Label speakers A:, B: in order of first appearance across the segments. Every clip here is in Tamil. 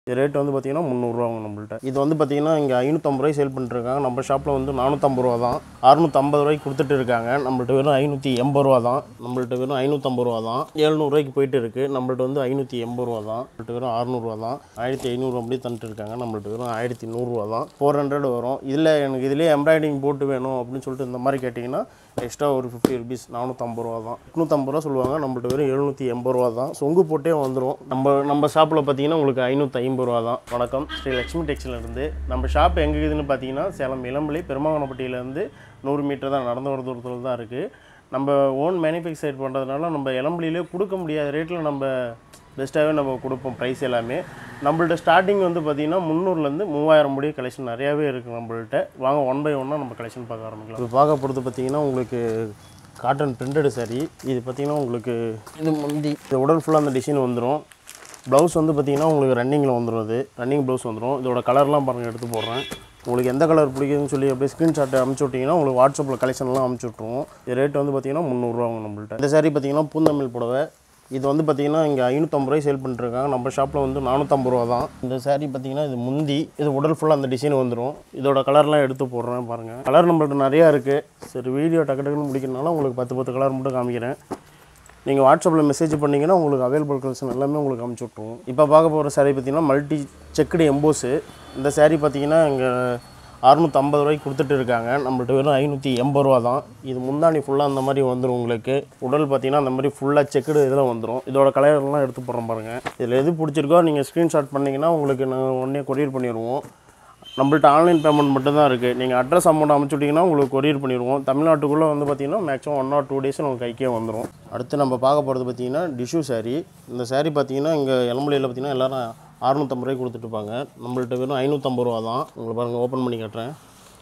A: இது ரேட் வந்து பார்த்தீங்கன்னா முந்நூறுரூவாங்க நம்மள்ட்ட இது வந்து பார்த்தீங்கன்னா இங்கே ஐநூற்றம்பது ரூபாய் சேல் பண்ணிட்டுருக்காங்க நம்ம ஷாப்பில் வந்து நானூற்றம்பது ரூபா தான் அறுநூற்றம்பது ரூபாய்க்கு கொடுத்துட்டு இருக்காங்க நம்மள்ட்ட வெறும் ஐநூற்றி எண்பது ரூபா தான் நம்மள்ட்ட வெறும் ஐநூற்றம்பது ரூபா தான் எழுநூறுவாய்க்கு போயிட்டு இருக்குது நம்மள்ட்ட வந்து ஐநூற்றி எண்பது ரூபா தான் நம்மள்ட்ட வெறும் அறுநூறுவா தான் ஆயிரத்தி ஐநூறு அப்படி தந்துட்டு இருக்காங்க நம்மள்ட்ட வெறும் ஆயிரத்தி நூறுரூவா தான் ஃபோர் ஹண்ட்ரட் வரும் இதில் எனக்கு இதுலேயே எம்ப்ராய்டிங் போட்டு வேணும் அப்படின்னு சொல்லிட்டு இந்த மாதிரி கேட்டிங்கன்னா எக்ஸ்ட்ரா ஒரு ஃபிஃப்டி ருபீஸ் நானூற்றம்பது ரூபா தான் எட்நூற்றம்பது ரூபா சொல்லுவாங்க நம்மள்ட்ட வெறும் எழுநூற்றி எண்பது ரூபா தான் சொங்கு போட்டே வந்துடும் நம்ம நம்ம ஷாப்பில் பார்த்தீங்கன்னா உங்களுக்கு ஐநூற்றி ஐம்பது ரூபா தான் வணக்கம் ஸ்ரீ லக்ஷ்மி டெக்ஸ்டைல இருந்து நம்ம ஷாப் எங்கே இருக்குதுன்னு பார்த்தீங்கன்னா சேலம் இளம்பிள்ளை பெருமாங்கனப்பட்டியிலேருந்து நூறு மீட்டர் தான் நடந்து வர தூரத்தில் தான் இருக்குது நம்ம ஓன் மேனுஃபேக்சர் பண்ணுறதுனால நம்ம இளம்பிள்ளையிலே கொடுக்க முடியாத ரேட்டில் நம்ம பெஸ்ட்டாகவே நம்ம கொடுப்போம் ப்ரைஸ் எல்லாமே நம்மள்ட்ட ஸ்டார்டிங் வந்து பார்த்திங்கன்னா முந்நூறுலேருந்து மூவாயிரம் முடிய கலெக்ஷன் நிறையாவே இருக்குது நம்மள்ட்ட வாங்க ஒன் பை ஒன்னாக நம்ம கலெக்ஷன் பார்க்க ஆரம்பிக்கலாம் இப்போ பார்க்க போகிறது பார்த்திங்கன்னா உங்களுக்கு காட்டன் பிரிண்டடு saree இது பார்த்திங்கன்னா உங்களுக்கு இது முந்தி இது உடல் ஃபுல்லாக அந்த டிசைன் வந்துடும் ப்ளவுஸ் வந்து பார்த்திங்கன்னா உங்களுக்கு ரன்னிங்கில் வந்துடும் இது ரன்னிங் ப்ளவுஸ் வந்துடும் இதோட கலர்லாம் பாருங்கள் எடுத்து போடுறேன் உங்களுக்கு எந்த கலர் பிடிக்குதுன்னு சொல்லி அப்படியே ஸ்க்ரீன்ஷாட் அமுச்சு விட்டிங்கன்னா உங்களுக்கு வாட்ஸ்அப்பில் கலெக்ஷன்லாம் அமுச்சு விட்ருவோம் இது ரேட் வந்து பார்த்திங்கன்னா முந்நூறுரூவாங்க நம்மள்ட்ட இந்த saree பார்த்திங்கன்னா பூந்தமிழ் புடவை இது வந்து பார்த்திங்கன்னா இங்கே ஐநூற்றம்பது ரூபாய் சேல் பண்ணிட்டுருக்காங்க நம்ம ஷாப்பில் வந்து நானூற்றம்பது ரூபா தான் இந்த saree பார்த்திங்கன்னா இது முந்தி இது உடல் ஃபுல்லாக அந்த டிசைன் வந்துடும் இதோட கலர்லாம் எடுத்து போடுறேன் பாருங்கள் கலர் நம்மள்ட்ட நிறையா இருக்குது சரி வீடியோ டக்கு டக்குன்னு முடிக்கிறனால உங்களுக்கு பத்து பத்து கலர் மட்டும் காமிக்கிறேன் நீங்கள் வாட்ஸ்அப்பில் மெசேஜ் பண்ணிங்கன்னா உங்களுக்கு அவைலபிள் கலெக்ஷன் எல்லாமே உங்களுக்கு அமுச்சு விட்ருவோம் இப்போ பார்க்க போகிற saree பார்த்தீங்கன்னா மல்டி செக்குடு எம்போஸு இந்த saree பார்த்தீங்கன்னா இங்கே அறுநூற்றம்பது ரூபாய்க்கு கொடுத்துட்டு இருக்காங்க நம்மள்ட்ட வெறும் ஐநூற்றி எண்பது ரூபா தான் இது முந்தாணி ஃபுல்லாக அந்த மாதிரி வந்துடும் உங்களுக்கு உடல் பார்த்தீங்கன்னா அந்த மாதிரி ஃபுல்லாக செக்குடு இதில் வந்துடும் இதோட கலர்லாம் எடுத்து போடுறோம் பாருங்கள் இதில் எது பிடிச்சிருக்கோ நீங்கள் ஸ்க்ரீன்ஷாட் பண்ணிங்கன்னா உங்களுக்கு நாங்கள் உடனே கொரியர் பண்ணிடுவோம் நம்மள்ட்ட ஆன்லைன் பேமெண்ட் மட்டும் தான் இருக்குது நீங்கள் அட்ரஸ் அமௌண்ட் அமுச்சு விட்டிங்கன்னா உங்களுக்கு கொரியர் பண்ணிடுவோம் தமிழ்நாட்டுக்குள்ளே வந்து பார்த்தீங்கன்னா maximum one or two days உங்களுக்கு கைக்கே வந்துடும் அடுத்து நம்ம பார்க்க போகிறது பார்த்தீங்கன்னா டிஷ்யூ saree இந்த saree பார்த்தீங்கன்னா இங்கே இளம்பலையில் பார்த்தீங்கன்னா எல்லாரும் அறுநூற்றம்பது ரூபாய்க்கு கொடுத்துட்ருப்பாங்க நம்மள்ட்ட வெறும் ஐநூற்றம்பது ரூபா தான் உங்களுக்கு பாருங்கள் ஓப்பன் பண்ணி காட்டுறேன்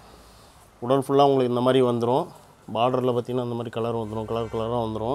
A: உடல் ஃபுல்லாக உங்களுக்கு இந்த மாதிரி வந்துடும் பார்டரில் பார்த்தீங்கன்னா இந்த மாதிரி கலர் வந்துடும் கலர் கலராக வந்துடும்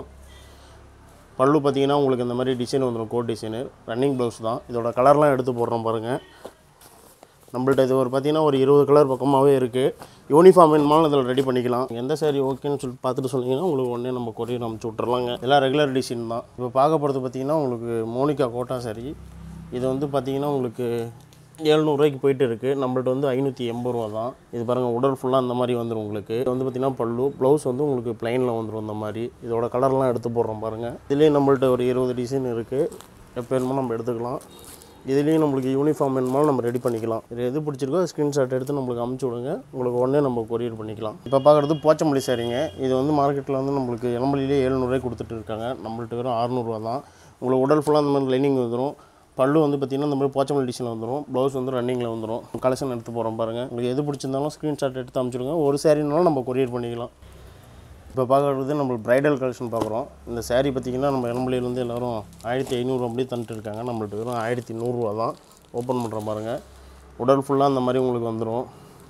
A: பல்லு பார்த்தீங்கன்னா உங்களுக்கு இந்த மாதிரி டிசைன் வந்துடும் கோட் டிசைனு ரன்னிங் ப்ளவுஸ் தான் இதோட கலர்லாம் எடுத்து போடுறோம் பாருங்கள் நம்மள்ட்ட இது ஒரு பார்த்தீங்கன்னா ஒரு இருபது கலர் பக்கமாகவே இருக்குது யூனிஃபார்ம் வேணுமாலும் இதில் ரெடி பண்ணிக்கலாம் எந்த saree ஓகேன்னு சொல்லி பார்த்துட்டு சொன்னீங்கன்னா உங்களுக்கு உடனே நம்ம கொரியர் அனுப்பிச்சி விட்றலாங்க எல்லாம் ரெகுலர் டிசைன் தான் இப்போ பார்க்க போகிறது பார்த்தீங்கன்னா உங்களுக்கு மோனிகா கோட்டா saree இது வந்து பார்த்தீங்கன்னா உங்களுக்கு எழுநூறுவாய்க்கு போயிட்டு இருக்குது நம்மள்ட்ட வந்து ஐநூற்றி எண்பது ரூபா தான் இது பாருங்கள் உடல் ஃபுல்லாக அந்த மாதிரி வந்துடும் உங்களுக்கு இது வந்து பார்த்தீங்கன்னா பல்லு ப்ளவுஸ் வந்து உங்களுக்கு ப்ளைனில் வந்துடும் இந்த மாதிரி இதோட கலர்லாம் எடுத்து போடுறோம் பாருங்கள் இதுலேயே நம்மள்ட்ட ஒரு இருபது டிசைன் இருக்குது எப்போ வேணுமோ நம்ம எடுத்துக்கலாம் இதுலேயும் நம்மளுக்கு யூனிஃபார்ம் வேணுமாலும் நம்ம ரெடி பண்ணிக்கலாம் இது எது பிடிச்சிருக்கோ ஸ்க்ரீன்ஷாட் எடுத்து நம்மளுக்கு அமுச்சு விடுங்க உங்களுக்கு உடனே நம்ம கொரியர் பண்ணிக்கலாம் இப்போ பார்க்குறது போச்சமல்லி சாரிங்க இது வந்து மார்க்கெட்டில் வந்து நம்மளுக்கு இளம்பலிலே ஏழ்நூறுவாய்க்கு கொடுத்துட்டு இருக்காங்க நம்மள்ட்ட வெறும் அறநூறுவா தான் உங்களுக்கு உடல் ஃபுல்லாக அந்த மாதிரி லைனிங் வந்துடும் பல்லு வந்து பார்த்திங்கன்னா இந்த மாதிரி போச்சமல்லி டிசைன் வந்துடும் ப்ளவுஸ் வந்து ரன்னிங்கில் வந்துடும் கலெக்ஷன் எடுத்து போகிறோம் பாருங்கள் உங்களுக்கு எது பிடிச்சிருந்தாலும் ஸ்க்ரீன்ஷாட் எடுத்து அமுச்சிடுங்க ஒரு சாரினாலும் நம்ம கொரியர் பண்ணிக்கலாம் இப்போ பார்க்குறது நம்ம பிரைடல் கலெக்ஷன் பார்க்குறோம் இந்த saree பார்த்திங்கன்னா நம்ம இளம்பலியிலேருந்து எல்லோரும் ஆயிரத்தி ஐநூறு அப்படி தந்துட்டு இருக்காங்க நம்மள்ட்ட வெறும் ஆயிரத்தி நூறுரூவா தான் ஓப்பன் பண்ணுறோம் பாருங்கள் உடல் ஃபுல்லாக அந்த மாதிரி உங்களுக்கு வந்துடும்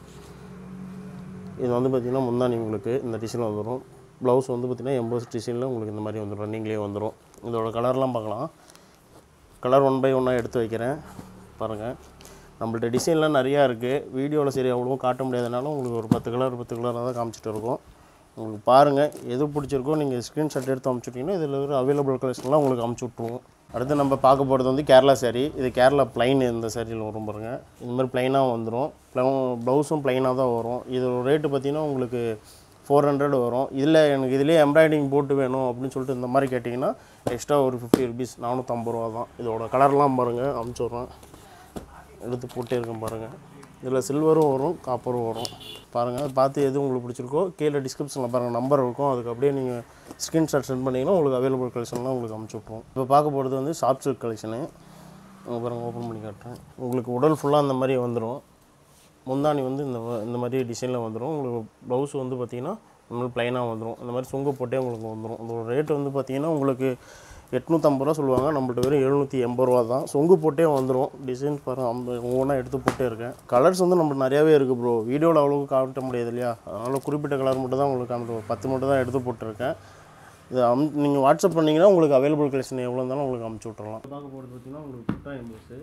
A: இது வந்து பார்த்திங்கன்னா முந்தானி உங்களுக்கு இந்த டிசைன் வந்துடும் ப்ளவுஸ் வந்து பார்த்திங்கன்னா எம்போஸ் டிசைனில் உங்களுக்கு இந்த மாதிரி வந்துடும் ரன்னிங்லேயே வந்துடும் இதோட கலர்லாம் பார்க்கலாம் கலர் ஒன் பை ஒன்னாக எடுத்து வைக்கிறேன் பாருங்கள் நம்மள்ட்ட டிசைன்லாம் நிறையா இருக்குது வீடியோவில் சரி அவ்வளோவும் காட்ட முடியாதனால உங்களுக்கு ஒரு பத்து கலர் பத்து கலராக தான் காமிச்சிட்டு இருக்கோம் உங்களுக்கு பாருங்கள் எது பிடிச்சிருக்கோ நீங்கள் ஸ்க்ரீன்ஷாட் எடுத்து அமுச்சுட்டிங்கன்னா இதில் இருக்கிற அவைலபிள் கலெக்ஷன்லாம் உங்களுக்கு அமுச்சு விட்ருவோம் அடுத்து நம்ம பார்க்க போகிறது வந்து கேரளா saree இது கேரளா ப்ளைன் இந்த சேரீயில் வரும் பாருங்க இந்த மாதிரி ப்ளைனாக வந்துடும் ப்ளவுஸும் ப்ளைனாக தான் வரும் இது ரேட்டு பார்த்தீங்கன்னா உங்களுக்கு ஃபோர் ஹண்ட்ரட் வரும் இதில் எனக்கு இதிலே எம்ப்ராய்டிங் போட்டு வேணும் அப்படின்னு சொல்லிட்டு இந்த மாதிரி கேட்டிங்கன்னா எக்ஸ்ட்ரா ஒரு ஃபிஃப்டி ருபீஸ் நானூற்றம்பது ரூபா தான் இதோட கலர்லாம் பாருங்கள் அமுச்சு விட்றேன் எடுத்து போட்டே இருக்கேன் பாருங்கள் இதில் சில்வரும் வரும் காப்பரும் வரும் பாருங்கள் பார்த்து எது உங்களுக்கு பிடிச்சிருக்கோ கீழே டிஸ்கிரிப்ஷனில் பாருங்கள் நம்பர் இருக்கும் அதுக்கு அப்படியே நீங்கள் ஸ்க்ரீன்ஷாட் சென்ட் பண்ணிங்கன்னா உங்களுக்கு அவைலபிள் கலெக்ஷன்லாம் உங்களுக்கு அமுச்சு விட்ருவோம் இப்போ பார்க்க போகிறது வந்து சாஃப்ட் சில்க் கலெக்ஷனு உங்க பாருங்கள் ஓப்பன் பண்ணி காட்டுறேன் உங்களுக்கு உடல் ஃபுல்லாக அந்த மாதிரி வந்துடும் முந்தானி வந்து இந்த வ- இந்த மாதிரி டிசைனில் வந்துடும் உங்களுக்கு ப்ளவுஸ் வந்து பார்த்தீங்கன்னா இன்னும் ப்ளைனாக வந்துடும் இந்த மாதிரி சொங்கு போட்டே உங்களுக்கு வந்துடும் இதோட ரேட் வந்து பார்த்தீங்கன்னா உங்களுக்கு எட்நூற்றம்பது ரூபா சொல்லுவாங்க நம்மள்ட்ட வெறும் எழுநூற்றி எண்பது ரூபா தான் சொங்கு போட்டே வந்துடும் டிசைன் பாருங்க ஐம்பது ஒவ்வொன்றா எடுத்து போட்டே இருக்கேன் கலர்ஸ் வந்து நம்ம நிறையாவே இருக்குது ப்ரோ வீடியோவில் அவ்வளோக்கு காட்ட முடியாது இல்லையா அதனால் குறிப்பிட்ட கலர் மட்டும் தான் உங்களுக்கு அந்த பத்து மட்டும் தான் எடுத்து போட்டிருக்கேன் இது அம் நீங்கள் வாட்ஸ்அப் பண்ணிங்கன்னா உங்களுக்கு அவைலபிள் கலெக்ஷன் எவ்வளோ இருந்தாலும் உங்களுக்கு அமுச்சு விட்றலாம் பார்க்க போகிறது பார்த்தீங்கன்னா உங்களுக்கு புட்டா எம்பர்ஸு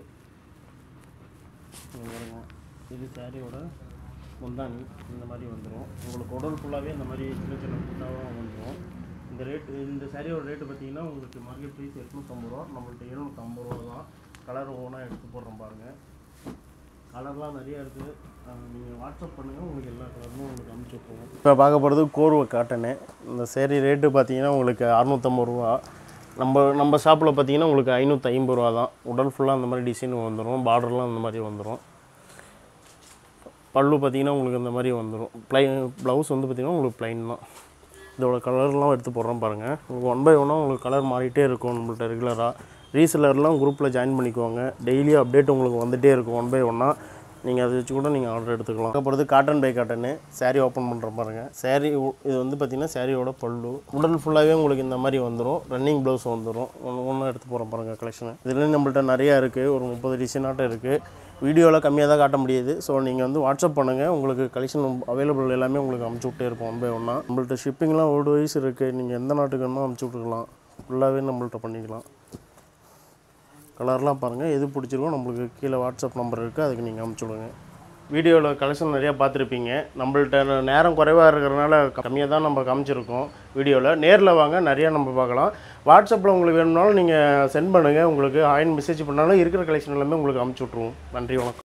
A: இங்க பாருங்க. இது சாரியோட முந்தானி இந்த மாதிரி வந்துடும் உங்களுக்கு உடல் ஃபுல்லாகவே இந்த மாதிரி சின்ன சின்ன புட்டாவாக வந்துடும் இந்த ரேட்டு இந்த சாரியோட ரேட்டு பார்த்தீங்கன்னா உங்களுக்கு மார்க்கெட் ப்ரைஸ் எட்நூற்றம்பது ரூபா நம்மள்ட்ட எழுநூற்றம்பது ரூபா தான் கலர் ஒவ்வொன்றா எடுத்து போடுறோம் பாருங்கள் கலர்லாம் நிறைய இருக்குது நீங்கள் வாட்ஸ்அப் பண்ணுங்கள் உங்களுக்கு எல்லா கலருமே உங்களுக்கு அனுப்பிச்சி விட்ருவோம் இப்போ பார்க்க போகிறது கோர்வை காட்டனு இந்த சேரீ ரேட்டு பார்த்தீங்கன்னா உங்களுக்கு அறநூற்றம்பது ரூபா நம்ம நம்ம ஷாப்பில் பார்த்தீங்கன்னா உங்களுக்கு ஐநூற்றி ஐம்பது ரூபா தான் உடல் ஃபுல்லாக அந்த மாதிரி டிசைன் வந்துடும் பார்டர்லாம் அந்த மாதிரி வந்துடும் பல்லு பார்த்தீங்கன்னா உங்களுக்கு இந்த மாதிரி வந்துடும் ப்ளை ப்ளவுஸ் வந்து பார்த்தீங்கன்னா உங்களுக்கு ப்ளைன் தான் இதோட கலர்லாம் எடுத்து போடுறோம் பாருங்கள் உங்களுக்கு ஒன் பை ஒன்னாக உங்களுக்கு கலர் மாறிட்டே இருக்கும் நம்மள்ட்ட ரெகுலராக ரீசெல்லர்லாம் குரூப்பில் ஜாயின் பண்ணிக்கோங்க டெய்லி அப்டேட் உங்களுக்கு வந்துகிட்டே இருக்கும் ஒன் பை ஒன்னாக நீங்கள் அதை வச்சு கூட நீங்கள் ஆர்டர் எடுத்துக்கலாம் அப்புறம் காட்டன் பை காட்டனு saree ஓப்பன் பண்ணுற பாருங்க saree உ- இது வந்து பார்த்திங்கன்னா சாரியோட பல்லு உடல் ஃபுல்லாகவே உங்களுக்கு இந்த மாதிரி வந்துடும் ரன்னிங் ப்ளவுஸ் வந்துடும் ஒன்று ஒன்றா எடுத்து போகிறோம் பாருங்கள் கலெக்ஷனு இதுலேயும் நம்மள்ட்ட நிறையா இருக்குது ஒரு முப்பது டிசைனாட்டம் இருக்குது வீடியோவில் கம்மியாக தான் காட்ட முடியுது ஸோ நீங்கள் வந்து வாட்ஸ்அப் பண்ணுங்கள் உங்களுக்கு கலெக்ஷன் அவைலபிள் எல்லாமே உங்களுக்கு அமுச்சு விட்டே இருப்போம் ஒன் பை ஒன்றா நம்மள்ட்ட ஷிப்பிங்லாம் ஒரு வயசு இருக்குது நீங்கள் எந்த நாட்டுக்கு வேணுமோ அமுச்சு விட்டுக்கலாம் ஃபுல்லாகவே நம்மள்ட்ட பண்ணிக்கலாம் கலர்லாம் பாருங்கள் எது பிடிச்சிருக்கோ நம்மளுக்கு கீழே வாட்ஸ்அப் நம்பர் இருக்குது அதுக்கு நீங்கள் அமுச்சு விடுங்க வீடியோவில் கலெக்ஷன் நிறையா பார்த்துருப்பீங்க நம்மள்ட்ட நேரம் குறைவாக இருக்கிறனால கம்மியாக தான் நம்ம காமிச்சிருக்கோம் வீடியோவில் நேரில் வாங்க நிறையா நம்ம பார்க்கலாம் வாட்ஸ்அப்பில் உங்களுக்கு வேணும்னாலும் நீங்கள் சென்ட் பண்ணுங்கள் உங்களுக்கு ஆயின் மெசேஜ் பண்ணாலும் இருக்கிற கலெக்ஷன் எல்லாமே உங்களுக்கு அமுச்சு விட்ருவோம் நன்றி வணக்கம்